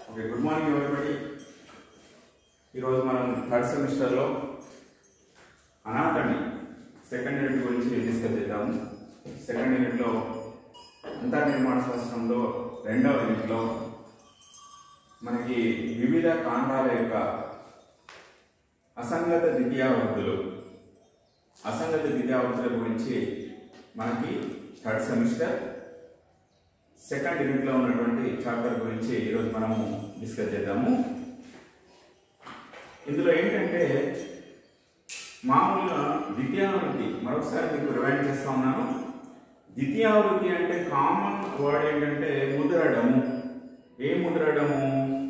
okay good morning everybody ఈరోజు మనం third సెమిస్టర్లో అనాటమీ సెకండ్ యూనిట్ గురించి డిస్కస్ చేద్దాము సెకండ్ యూనిట్లో అంతర్నిర్మాణ శాస్త్రంలో రెండవ యూనిట్లో మనకి వివిధ కాండాల యొక్క అసంగత ద్వితీయావృత్తులు అసంగత ద్వితీయావృత్తుల గురించి మనకి థర్డ్ సెమిస్టర్ సెకండ్ యూనిట్లో ఉన్నటువంటి చాప్టర్ గురించి ఈరోజు మనము డిస్కస్ చేద్దాము ఇందులో ఏంటంటే మామూలుగా ద్వితీయావృత్తి మరొకసారి మీకు రివైండ్ చేస్తా ఉన్నాను ద్వితీయావృత్తి అంటే కామన్ వర్డ్ ఏంటంటే ముద్రడము ఏ ముద్రడము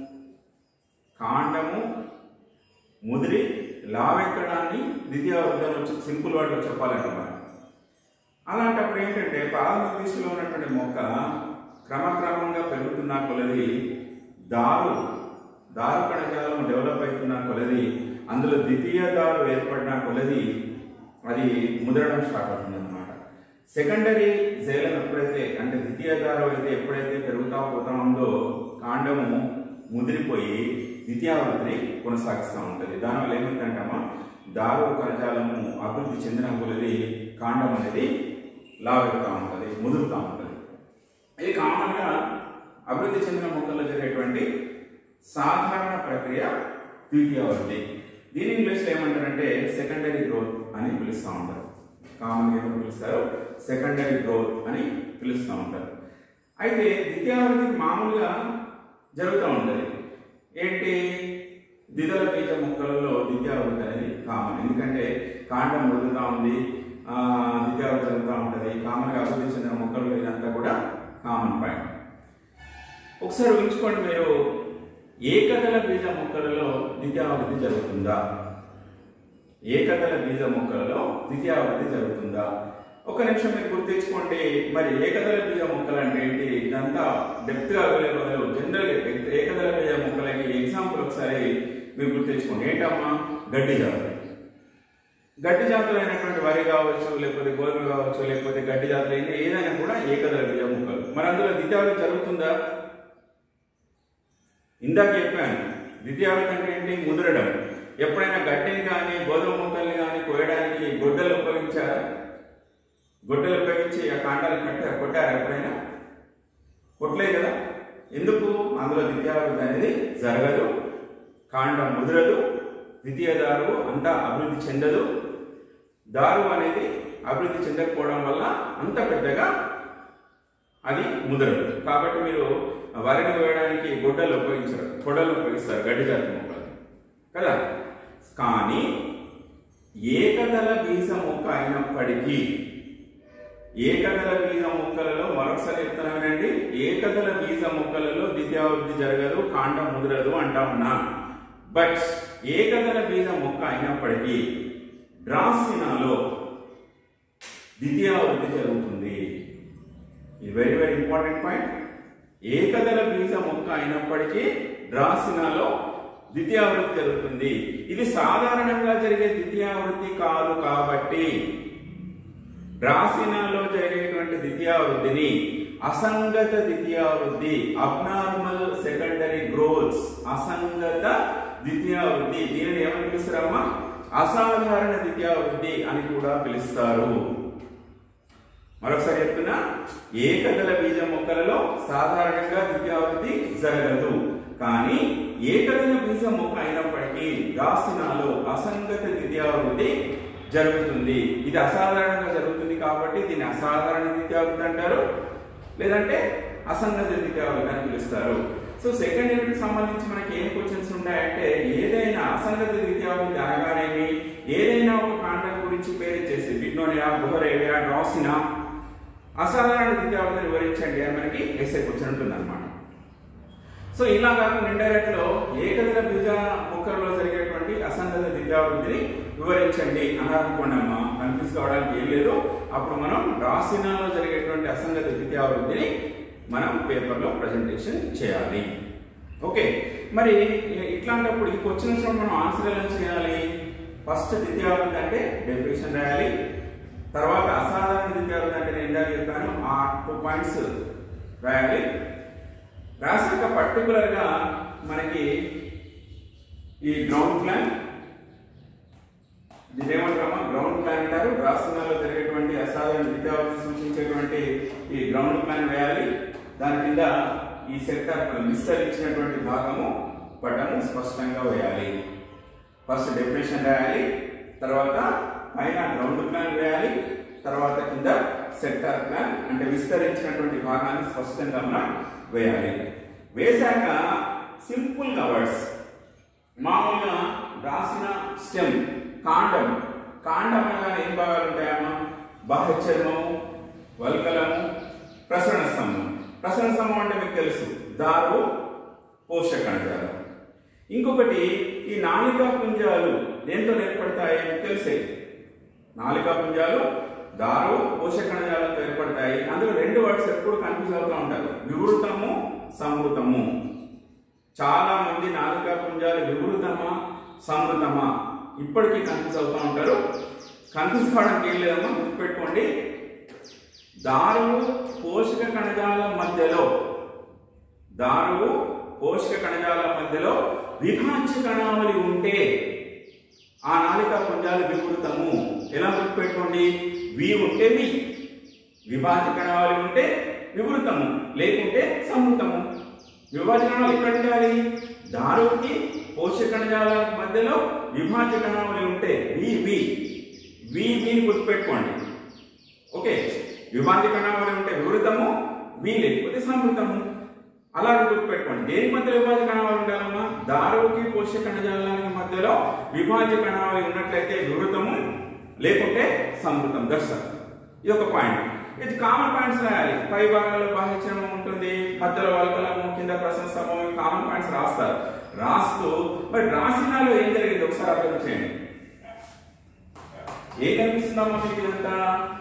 కాండము ముదిరి లావెక్కడాన్ని ద్వితీయావృత్తిలో వచ్చి సింపుల్ వర్డ్లో చెప్పాలంటే మనం అలాంటప్పుడు ఏంటంటే ప్రాథమిక దిశలో ఉన్నటువంటి మొక్క క్రమక్రమంగా పెరుగుతున్న కొలది దారు దారు కణజాలం డెవలప్ అవుతున్న కొలది అందులో ద్వితీయ దారు ఏర్పడిన కొలది అది ముదరడం స్టార్ట్ అవుతుంది అనమాట సెకండరీ జైలం ఎప్పుడైతే అంటే ద్వితీయ దారు అయితే ఎప్పుడైతే పెరుగుతా పోతా ఉందో కాండము ముదిరిపోయి ద్వితీయావృత్తిని కొనసాగిస్తూ ఉంటుంది దానివల్ల ఏమైందంటామా దారు కణజాలము అభివృద్ధి చెందిన కొలది కాండం అనేది లావెడుతూ ఉంటుంది ముదురుతూ ఉంటుంది ఇది కామన్గా అభివృద్ధి చెందిన మొక్కల్లో జరిగేటువంటి సాధారణ ప్రక్రియ ద్వితీయావృత్తి దీని ఇంగ్లీష్లో ఏమంటారంటే సెకండరీ గ్రోత్ అని పిలుస్తూ ఉంటారు కామన్ ఏమని పిలుస్తారు సెకండరీ గ్రోత్ అని పిలుస్తూ ఉంటారు అయితే ద్వితీయావృత్తి మామూలుగా జరుగుతూ ఉంటుంది ఏంటి ద్విదళ బీజ మొక్కలలో ద్వితీయావృత్తి అనేది కామన్ ఎందుకంటే కాండం మురుగుతూ ఉంది ఆ, ద్వితీయావృత్తి జరుగుతూ ఉంటుంది కామన్గా అభివృద్ధి చెందిన మొక్కలు ఇదంతా కూడా కామన్ పాయింట్ ఒకసారి ఊహించుకోండి మీరు ఏకదళ బీజ మొక్కలలో ద్వితీయావృత్తి జరుగుతుందా ఏకదళ బీజ మొక్కలలో ద్వితీయావృత్తి జరుగుతుందా ఒక నిమిషం మీరు గుర్తించుకోండి మరి ఏకదళ బీజ మొక్కలు అంటే ఏంటి ఇదంతా డెప్త్ గా వెళ్ళే బదులు జనరల్ ఏకదళ బీజ మొక్కలకి ఎగ్జాంపుల్ ఒకసారి మీరు గుర్తించుకోండి ఏంటమ్మా గడ్డి జాతులు గడ్డి జాతులు అయినటువంటి వరి కావచ్చు లేకపోతే గోధుమ కావచ్చు లేకపోతే గడ్డి జాతులు అయినా ఏదైనా కూడా ఏకదళ బీజ మొక్కలు మరి అందులో ద్వితీయావృత్తి జరుగుతుందా ఇందాక చెప్పాను ద్వితీయావృత్తి అంటే ఏంటి ముదరడం ఎప్పుడైనా గడ్డిని కానీ గోధుమ మొక్కల్ని కానీ కోయడానికి గొడ్డలు ఉపయోగించారా గొడ్డలు ఉపయోగించి ఆ కాండాలు కట్టారు కొట్టారు ఎప్పుడైనా కొట్టలే కదా ఎందుకు అందులో ద్వితీయావృత్తి అనేది జరగదు కాండం ముదరదు ద్వితీయ దారు అంతా అభివృద్ధి చెందదు దారు అనేది అభివృద్ధి చెందకపోవడం వల్ల అంత పెద్దగా అది ముదరదు కాబట్టి మీరు వరిని వేయడానికి గొడ్డలు ఉపయోగించరు కొడలు ఉపయోగిస్తారు గడ్డి జాతి మొక్కలు కదా కానీ ఏకదళ బీజ మొక్క అయినప్పటికీ ఏకదళ బీజ మొక్కలలో మరొకసారి చెప్తున్నా వినండి ఏకదళ బీజ మొక్కలలో ద్వితీయావృద్ధి జరగదు కాండం ముదరదు అంటా ఉన్నా బట్ ఏకదళ బీజ మొక్క అయినప్పటికీ డ్రాసినాలో ద్వితీయావృద్ధి జరుగుతుంది ఇది వెరీ వెరీ ఇంపార్టెంట్ పాయింట్ ఏకదళ బీజ మొక్క అయినప్పటికీ డ్రాసినాలో ద్వితీయావృత్తి జరుగుతుంది ఇది సాధారణంగా జరిగే ద్వితీయావృత్తి కాదు కాబట్టి డ్రాసినాలో జరిగేటువంటి ద్వితీయావృత్తిని అసంగత ద్వితీయావృత్తి అబ్నార్మల్ సెకండరీ గ్రోత్స్ అసంగత ద్వితీయావృత్తి దీనిని ఏమని పిలుస్తారమ్మా అసాధారణ ద్వితీయావృత్తి అని కూడా పిలుస్తారు మరొకసారి చెప్తున్నా ఏకదళ బీజ మొక్కలలో సాధారణంగా ద్వితీయావృత్తి జరగదు కానీ ఏకదళ బీజ మొక్క అయినప్పటికీ రాసినాలో అసంగత ద్వితీయావృత్తి జరుగుతుంది ఇది అసాధారణంగా జరుగుతుంది కాబట్టి దీన్ని అసాధారణ ద్వితీయావృత్తి అంటారు లేదంటే అసంగత ద్వితీయావృత్తి అని పిలుస్తారు సో సెకండ్ యూనిట్ సంబంధించి మనకి ఏం క్వశ్చన్స్ ఉంటాయంటే ఏదైనా అసంగత ద్వితీయావృత్తి అనగానేమి ఏదైనా ఒక కాండం గురించి పేరు చేసి బిగ్నోనియా బుహరేవియా డ్రాసినా అసాధారణ ద్వితీయావృత్తిని వివరించండి అని మనకి ఎస్ఏ క్వశ్చన్ ఉంటుంది అనమాట సో ఇలా కాకుండా ఇండైరెక్ట్ లో ఏకదిన బీజ మొక్కలలో జరిగేటువంటి అసంగత ద్వితీయావృత్తిని వివరించండి అన్నారనుకోండి అమ్మా కన్ఫ్యూజ్ కావడానికి ఏం లేదు అప్పుడు మనం రాసినాలో జరిగేటువంటి అసంగత ద్వితీయావృత్తిని మనం పేపర్లో ప్రజెంటేషన్ చేయాలి ఓకే మరి ఇట్లాంటప్పుడు ఈ క్వశ్చన్స్ మనం ఆన్సర్ ఎలా చేయాలి ఫస్ట్ ద్వితీయావృత్తి అంటే డెఫినేషన్ రాయాలి తర్వాత అసాధారణ ద్వితీయావృత్తి అంటే నేను ఇందాక చెప్పాను ఆ టూ పాయింట్స్ రాయాలి రాసాక పర్టికులర్ గా మనకి ఈ గ్రౌండ్ ప్లాన్ దీని ఏమంటామా గ్రౌండ్ ప్లాన్ అంటారు రాష్ట్రాల్లో జరిగేటువంటి అసాధారణ విద్యావస్థ సూచించేటువంటి ఈ గ్రౌండ్ ప్లాన్ వేయాలి దాని కింద ఈ సెక్టర్ విస్తరించినటువంటి భాగము పటము స్పష్టంగా వేయాలి ఫస్ట్ డెఫినేషన్ రాయాలి తర్వాత పైన గ్రౌండ్ ప్లాన్ వేయాలి తర్వాత కింద సెక్టార్ ప్లాన్ అంటే విస్తరించినటువంటి భాగాన్ని స్పష్టంగా మనం వేయాలి వేశాక సింపుల్ గా వర్డ్స్ మామూలుగా రాసిన స్టెమ్ కాండం కాండం అనగానే ఏం భాగాలు ఉంటాయమ్మా బాహ్య చర్మము వల్కలము ప్రసరణ స్తంభం ప్రసరణ స్తంభం అంటే మీకు తెలుసు దారు పోషకణజాలం ఇంకొకటి ఈ నాలికా పుంజాలు దేంతో ఏర్పడతాయి మీకు తెలిసే నాలికా పుంజాలు దారు పోషకణజాలంతో ఏర్పడతాయి అందులో రెండు వర్డ్స్ ఎప్పుడు కన్ఫ్యూజ్ అవుతూ ఉంటారు వివృతము సంవృతము చాలా మంది నాలుకా పుంజాలు వివృతమా సమృతమా ఇప్పటికీ కన్ఫ్యూజ్ అవుతూ ఉంటారు కన్ఫ్యూజ్ కావడానికి ఏం లేదమ్మా గుర్తుపెట్టుకోండి దారువు పోషక కణజాల మధ్యలో దారువు పోషక కణజాల మధ్యలో విభాజ్య కణావళి ఉంటే ఆ నాలికా పుంజాలు వివృతము ఎలా గుర్తుపెట్టుకోండి వి ఉంటే వి విభాజ్య కణావళి ఉంటే వివృతము లేకుంటే సమృతము విభాజ్య కణాలు ఎక్కడ ఉండాలి దారుకి పోషక కణజాల మధ్యలో విభాజ్య కణావళి ఉంటే వి వి వి విని గుర్తుపెట్టుకోండి ఓకే విభాజ్య కణావళి ఉంటే వివృతము వి లేకపోతే సమృతము అలా గుర్తుపెట్టుకోండి దేని మధ్య విభాజ్య కణావళి ఉండాలమ్మా దారుకి పోషక కణజాలానికి మధ్యలో విభాజ్య కణావళి ఉన్నట్లయితే వివృతము లేకుంటే సమృతం దర్శనం ఇది ఒక పాయింట్ ఇది కామన్ పాయింట్స్ రాయాలి పై భాగంలో బాహ్య చర్మం ఉంటుంది మధ్యలో వల్కలము కింద ప్రశంసము కామన్ పాయింట్స్ రాస్తారు రాస్తూ మరి రాసినాలో ఏం జరిగింది ఒకసారి అర్థం చేయండి ఏం కనిపిస్తుందమ్మా మీకు ఇదంతా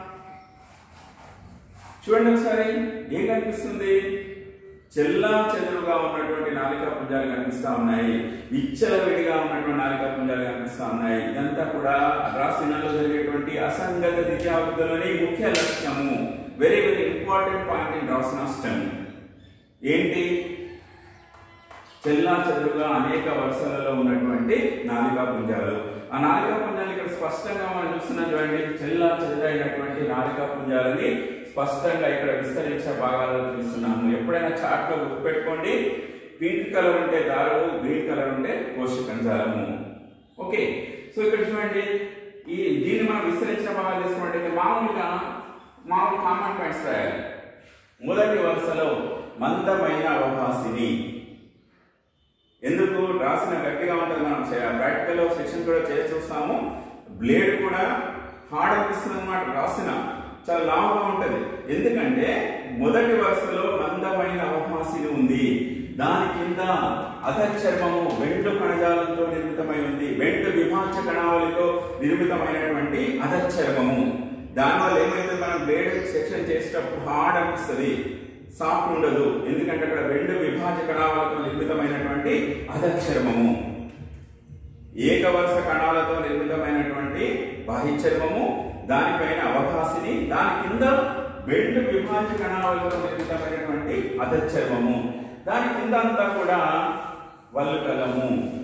చూడండి ఒకసారి ఏం కనిపిస్తుంది చెల్లా చెదురుగా ఉన్నటువంటి నాలికా పుంజాలు కనిపిస్తా ఉన్నాయి విచ్చలవిడిగా ఉన్నటువంటి నాలికా పుంజాలు కనిపిస్తా ఉన్నాయి ఇదంతా కూడా రాసినాలో జరిగేటువంటి అసంగత విద్యార్థులని ముఖ్య లక్ష్యము very very important point in రాసినాస్టమ్ ఏంటి చెల్లా చెదురుగా అనేక వరుసలలో ఉన్నటువంటి నాలికా పుంజాలు ఆ నాలికా పుంజాలు ఇక్కడ స్పష్టంగా మనం చూస్తున్నాం చూడండి చెల్లా చెదురైనటువంటి నాలికా పుంజాలని స్పష్టంగా ఇక్కడ విస్తరించే భాగాలను చూస్తున్నాము ఎప్పుడైనా చార్ట్ లో గుర్తుపెట్టుకోండి పింక్ కలర్ ఉంటే దారు గ్రీన్ కలర్ ఉంటే పోషకంజాలము ఓకే సో ఇక్కడ చూడండి ఈ దీన్ని మనం విస్తరించిన భాగాలు తీసుకున్నట్టయితే మామూలుగా మామూలు కామన్ పాయింట్స్ రాయాలి మొదటి వరుసలో మందమైన అవకాశిని ఎందుకు రాసిన గట్టిగా ఉంటుంది మనం ప్రాక్టికల్ సెక్షన్ కూడా చేసి చూస్తాము బ్లేడ్ కూడా హార్డ్ అనిపిస్తుంది అనమాట రాసిన చాలా లావుగా ఉంటది ఎందుకంటే మొదటి వరుసలో మందమైన అవకాశం ఉంది దాని కింద అధచర్మము వెంటు కణజాలంతో నిర్మితమై ఉంది వెంటు విభాజ్య కణావళితో నిర్మితమైనటువంటి అధచర్మము దానివల్ల ఏమైతే మనం బ్లేడ్ సెక్షన్ చేసేటప్పుడు హార్డ్ అనిపిస్తుంది సాఫ్ట్ ఉండదు ఎందుకంటే అక్కడ రెండు విభాజ్య కణాలతో నిర్మితమైనటువంటి అధచర్మము ఏకవరుస కణాలతో నిర్మితమైనటువంటి బాహ్యచర్మము దానిపైన అవకాశిని దాని కింద రెండు విభాజ్య కణాలతో నిర్మితమైనటువంటి అధచర్మము దాని కింద అంతా కూడా వల్కలము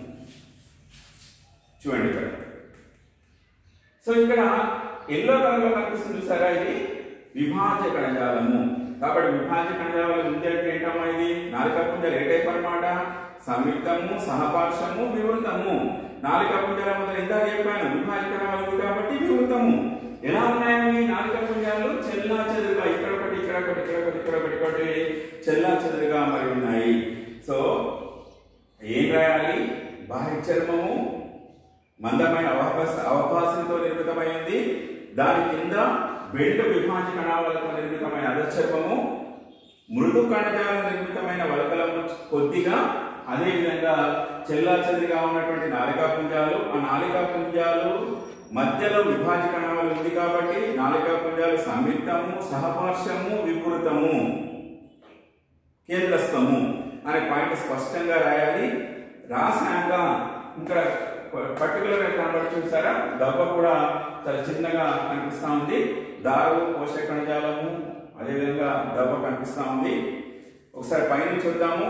చూడండి ఇక్కడ సో ఇక్కడ ఎల్లో కలర్ లో కనిపిస్తుంది చూసారా ఇది విభాజ్య కణజాలము కాబట్టి విభాజ్య కణజాలం ఉంది అంటే ఏంటమ్మా ఇది నాలుక పుంజలు ఏ టైప్ అనమాట సంయుక్తము సహపార్శ్వము వివృతము నాలుక పుంజల మొదలు ఎంత చెప్పాను విభాజ్య కణాలు ఉంది కాబట్టి వివృతము ఎలా ఉన్నాయని నాలుక పుంజాలు చెల్లా చెదురుగా ఇక్కడ ఒకటి ఇక్కడ ఒకటి ఇక్కడ ఒకటి ఇక్కడ ఒకటి ఒకటి చెల్లా చెదురుగా మరి ఉన్నాయి సో ఏం రాయాలి బాహ్య చర్మము మందమైన అవకాశ అవకాశంతో నిర్మితమైంది దాని కింద బెల్ట్ విభాజ్య కణాలతో నిర్మితమైన అధచర్మము మృదు కణజాల నిర్మితమైన వలకలము కొద్దిగా అదే విధంగా చెల్లా చెదిగా ఉన్నటువంటి నాలికా పుంజాలు ఆ నాలికా పుంజాలు మధ్యలో విభాజ్య కణాలు ఉంది కాబట్టి నాలికా పుంజాలు సంయుక్తము సహపార్శ్వము వికృతము కేంద్రస్థము అనే పాయింట్ స్పష్టంగా రాయాలి రాసాక ఇక్కడ పర్టికులర్ గా కనబడి చూసారా దెబ్బ కూడా చాలా చిన్నగా కనిపిస్తా ఉంది దారు పోషక కణజాలము అదేవిధంగా దెబ్బ కనిపిస్తా ఉంది ఒకసారి పైన చూద్దాము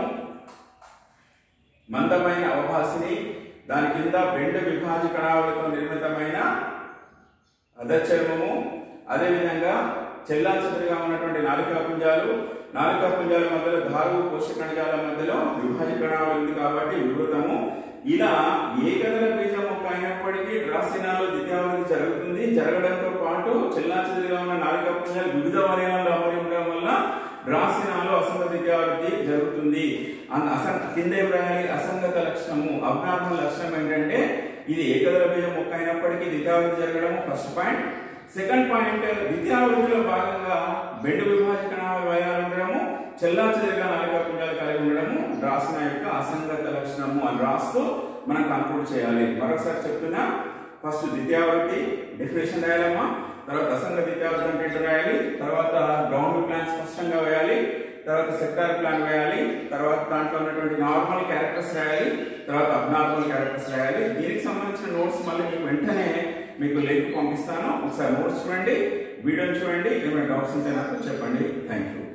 మందమైన అవభాసిని దాని కింద బెండ విభాజ కణాలతో నిర్మితమైన అధచర్మము అదేవిధంగా చెల్లాచెదురుగా ఉన్నటువంటి నాలుకా పుంజాలు నాలుకా పుంజాల మధ్యలో ధారు పోషక కణజాల మధ్యలో విభాజ కణాలు ఉంది కాబట్టి వివృతము ఇలా ఏకదల బీజం మొక్క అయినప్పటికీ రాసినాలో ద్వితీయావృద్ధి జరుగుతుంది జరగడంతో పాటు చెల్లాచెదురుగా ఉన్న నాలుకా పుంజాలు వివిధ వలయాల్లో అమరి ఉండడం వల్ల రాసినాలో అసంగ ద్వితీయావృద్ధి జరుగుతుంది అన్- అసంగ కింద ఏం రాయాలి అసంగత లక్షణము అబ్నార్మల్ లక్షణం ఏంటంటే ఇది ఏకదల బీజం మొక్క అయినప్పటికీ ద్వితీయావృద్ధి జరగడం ఫస్ట్ పాయింట్ సెకండ్ పాయింట్ ద్వితీయావృద్ధిలో భాగంగా బెండు విభాజకణ వయాలు ఉండడము చెల్లాచెదురుగా నాలుక పుంజాలు కలిగి ఉండడము రాసిన యొక్క అసంగత లక్షణము అని రాస్తూ మనం కంక్లూడ్ చేయాలి మరొకసారి చెప్తున్నా ఫస్ట్ ద్వితీయావృత్తి డెఫినేషన్ రాయాలమ్మా తర్వాత అసంగ ద్వితీయావృత్తి అంటే ఏంటో రాయాలి తర్వాత గ్రౌండ్ ప్లాన్ స్పష్టంగా వేయాలి తర్వాత సెక్టార్ ప్లాన్ వేయాలి తర్వాత దాంట్లో ఉన్నటువంటి నార్మల్ క్యారెక్టర్స్ రాయాలి తర్వాత అబ్నార్మల్ క్యారెక్టర్స్ రాయాలి దీనికి సంబంధించిన నోట్స్ మళ్ళీ మీకు వెంటనే మీకు లింక్ పంపిస్తాను ఒకసారి నోట్స్ చూడండి వీడియో చూడండి ఏమైనా డౌట్స్ ఉంటే నాకు చెప్పండి థ్యాంక్ యూ